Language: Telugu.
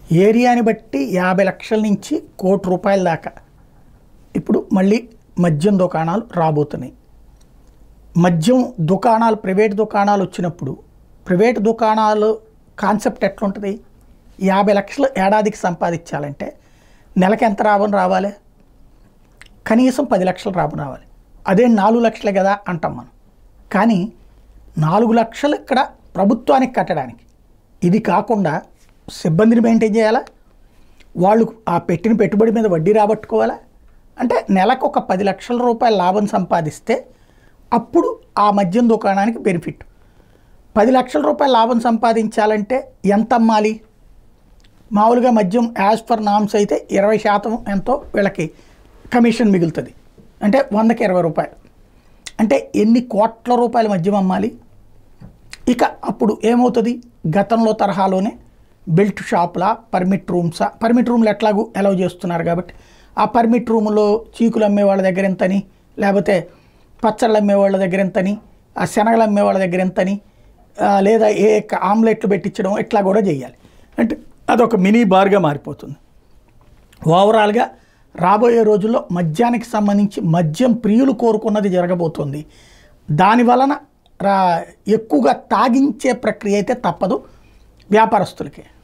ఏరియాని బట్టి యాభై లక్షల నుంచి కోటి రూపాయల దాకా ఇప్పుడు మళ్ళీ మద్యం దుకాణాలు రాబోతున్నాయి మద్యం దుకాణాలు ప్రైవేట్ దుకాణాలు వచ్చినప్పుడు ప్రైవేట్ దుకాణాలు కాన్సెప్ట్ ఎట్లుంటుంది యాభై లక్షలు ఏడాదికి సంపాదించాలంటే నెలకి ఎంత లాభం రావాలి కనీసం పది లక్షలు లాభం రావాలి అదే నాలుగు లక్షలే కదా అంటాం మనం కానీ నాలుగు లక్షలు ఇక్కడ ప్రభుత్వానికి కట్టడానికి ఇది కాకుండా సిబ్బందిని మెయింటైన్ చేయాలా వాళ్ళు ఆ పెట్టిన పెట్టుబడి మీద వడ్డీ రాబట్టుకోవాలా అంటే నెలకు ఒక పది లక్షల రూపాయల లాభం సంపాదిస్తే అప్పుడు ఆ మద్యం దుకాణానికి బెనిఫిట్ పది లక్షల రూపాయల లాభం సంపాదించాలంటే ఎంత అమ్మాలి మామూలుగా మద్యం యాజ్ పర్ నామ్స్ అయితే ఇరవై శాతం ఎంతో వీళ్ళకి కమిషన్ మిగులుతుంది అంటే వందకి ఇరవై రూపాయలు అంటే ఎన్ని కోట్ల రూపాయల మద్యం అమ్మాలి ఇక అప్పుడు ఏమవుతుంది గతంలో తరహాలోనే బెల్ట్ షాప్లా పర్మిట్ రూమ్సా పర్మిట్ రూమ్లు ఎట్లాగూ అలౌ చేస్తున్నారు కాబట్టి ఆ పర్మిట్ రూములో చీకులు అమ్మే వాళ్ళ దగ్గర ఎంతని లేకపోతే పచ్చళ్ళు అమ్మే వాళ్ళ దగ్గర ఎంతని ఆ శనగలు అమ్మే వాళ్ళ దగ్గర ఎంతని ఆ, లేదా ఏ క- ఆమ్లెట్లు పెట్టించడం ఇట్లా కూడా చేయాలి అంటే అదొక మినీ బార్గా మారిపోతుంది ఓవరాల్గా రాబోయే రోజుల్లో మద్యానికి సంబంధించి మద్యం ప్రియులు కోరుకున్నది జరగబోతోంది దాని వలన రా ఎక్కువగా తాగించే ప్రక్రియ అయితే తప్పదు వ్యాపారస్తులకి